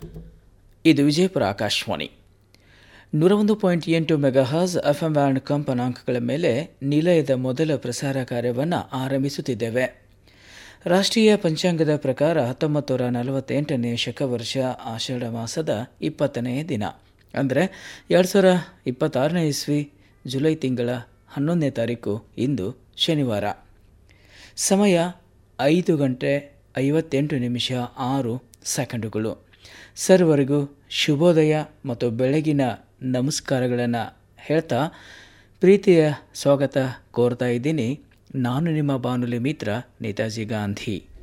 ಇದು ವಿಜಯಪುರ ಆಕಾಶವಾಣಿ ನೂರ ಒಂದು ಪಾಯಿಂಟ್ ಎಂಟು ಮೆಗಾಹಾಸ್ ಎಫ್ಎಂ ಬ್ಯಾಂಡ್ ಕಂಪನಾಂಕಗಳ ಮೇಲೆ ನಿಲಯದ ಮೊದಲ ಪ್ರಸಾರ ಕಾರ್ಯವನ್ನು ಆರಂಭಿಸುತ್ತಿದ್ದೇವೆ ರಾಷ್ಟ್ರೀಯ ಪಂಚಾಂಗದ ಪ್ರಕಾರ ಹತ್ತೊಂಬತ್ತು ನೂರ ನಲವತ್ತೆಂಟನೇ ಶಕವರ್ಷ ಆಷಾಢ ಮಾಸದ ಇಪ್ಪತ್ತನೇ ದಿನ ಅಂದರೆ ಎರಡು ಸಾವಿರ ಇಪ್ಪತ್ತಾರನೇ ಇಸ್ವಿ ಜುಲೈ ತಿಂಗಳ ಹನ್ನೊಂದನೇ ತಾರೀಕು ಇಂದು ಶನಿವಾರ ಸಮಯ ಐದು ಗಂಟೆ ಐವತ್ತೆಂಟು ನಿಮಿಷ ಆರು ಸೆಕೆಂಡುಗಳು ಸರ್ವರಿಗೂ ಶುಭೋದಯ ಮತ್ತು ಬೆಳಗಿನ ನಮಸ್ಕಾರಗಳನ್ನು ಹೇಳ್ತಾ ಪ್ರೀತಿಯ ಸ್ವಾಗತ ಕೋರ್ತಾ ಇದ್ದೀನಿ ನಾನು ನಿಮ್ಮ ಬಾನುಲಿ ಮಿತ್ರ ನೇತಾಜಿ ಗಾಂಧಿ